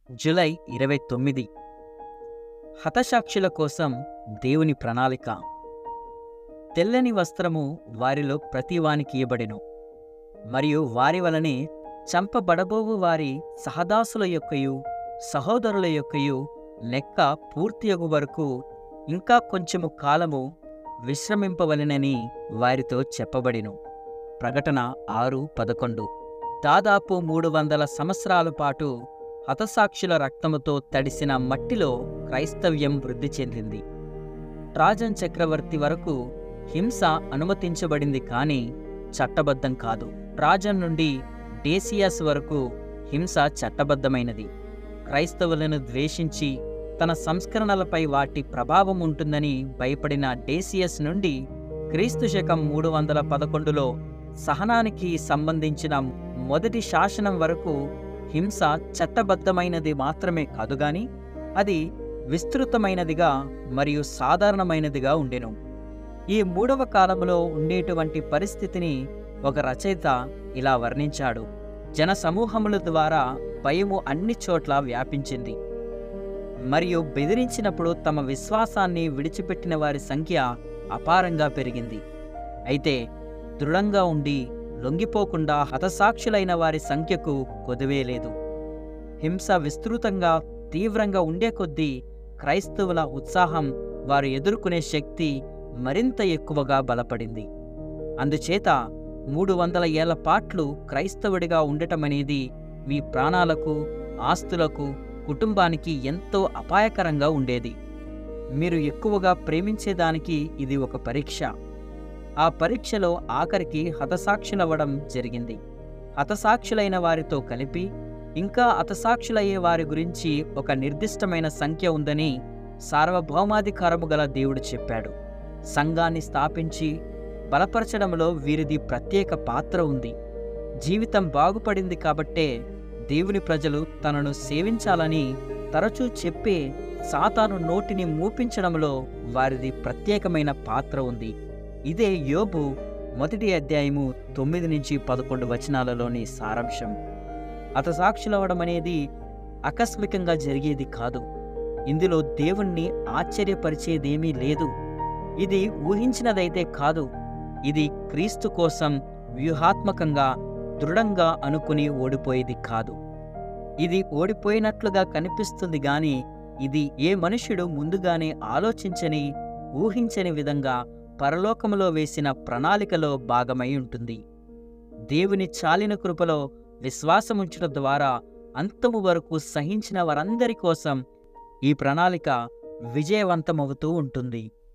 July ఇరవై తొమ్మిది హతసాక్షుల కోసం దేవుని ప్రణాళిక తెల్లని వస్త్రము వారిలో ప్రతివానికి ఇవ్వబడెను మరియు వారి వలనే చంపబడబోవు వారి సహదాసుల యొక్కయు సహోదరుల యొక్కయు లెక్క పూర్తియగు వరకు ఇంకా కొంచెము కాలము విశ్రమింపవలెనని వారితో చెప్పబడెను ప్రకటన ఆరు పదకొండు దాదాపు మూడు వందల సంవత్సరాల పాటు హతసాక్షుల రక్తముతో తడిసిన మట్టిలో క్రైస్తవ్యం వృద్ధి చెందింది ట్రాజన్ చక్రవర్తి వరకు హింస అనుమతించబడింది కానీ చట్టబద్ధం కాదు ట్రాజన్ నుండి డేసియస్ వరకు హింస చట్టబద్ధమైనది క్రైస్తవులను ద్వేషించి తన సంస్కరణలపై వాటి ప్రభావం ఉంటుందని భయపడిన డేసియస్ నుండి క్రీస్తు శకం మూడు వందల పదకొండులో సహనానికి సంబంధించిన మొదటి శాసనం వరకు హింస చట్టబద్ధమైనది మాత్రమే కాదు గాని అది విస్తృతమైనదిగా మరియు సాధారణమైనదిగా ఉండెను ఈ మూడవ కాలంలో ఉండేటువంటి పరిస్థితిని ఒక రచయిత ఇలా వర్ణించాడు జన సమూహముల ద్వారా భయము అన్ని చోట్ల వ్యాపించింది మరియు బెదిరించినప్పుడు తమ విశ్వాసాన్ని విడిచిపెట్టిన వారి సంఖ్య అపారంగా పెరిగింది అయితే దృఢంగా ఉండి లొంగిపోకుండా హతసాక్షులైన వారి సంఖ్యకు కొదువే లేదు హింస విస్తృతంగా తీవ్రంగా ఉండే కొద్దీ క్రైస్తవుల ఉత్సాహం వారు ఎదుర్కొనే శక్తి మరింత ఎక్కువగా బలపడింది అందుచేత మూడు వందల ఏళ్ల పాట్లు క్రైస్తవుడిగా ఉండటమనేది మీ ప్రాణాలకు ఆస్తులకు కుటుంబానికి ఎంతో అపాయకరంగా ఉండేది మీరు ఎక్కువగా ప్రేమించేదానికి ఇది ఒక పరీక్ష ఆ పరీక్షలో ఆఖరికి హతసాక్షులవ్వడం జరిగింది హతసాక్షులైన వారితో కలిపి ఇంకా హతసాక్షులయ్యే వారి గురించి ఒక నిర్దిష్టమైన సంఖ్య ఉందని సార్వభౌమాధికారము గల దేవుడు చెప్పాడు సంఘాన్ని స్థాపించి బలపరచడంలో వీరిది ప్రత్యేక పాత్ర ఉంది జీవితం బాగుపడింది కాబట్టే దేవుని ప్రజలు తనను సేవించాలని తరచూ చెప్పే సాతాను నోటిని మూపించడంలో వారిది ప్రత్యేకమైన పాత్ర ఉంది ఇదే యోబు మొదటి అధ్యాయము తొమ్మిది నుంచి పదకొండు వచనాలలోని సారాంశం హతసాక్షులవడం అనేది ఆకస్మికంగా జరిగేది కాదు ఇందులో దేవుణ్ణి ఆశ్చర్యపరిచేదేమీ లేదు ఇది ఊహించినదైతే కాదు ఇది క్రీస్తు కోసం వ్యూహాత్మకంగా దృఢంగా అనుకుని ఓడిపోయేది కాదు ఇది ఓడిపోయినట్లుగా కనిపిస్తుంది గాని ఇది ఏ మనుష్యుడు ముందుగానే ఆలోచించని ఊహించని విధంగా పరలోకములో వేసిన ప్రణాళికలో భాగమై ఉంటుంది దేవుని చాలిన కృపలో విశ్వాసముంచడం ద్వారా అంతము వరకు సహించిన వారందరి కోసం ఈ ప్రణాళిక విజయవంతమవుతూ ఉంటుంది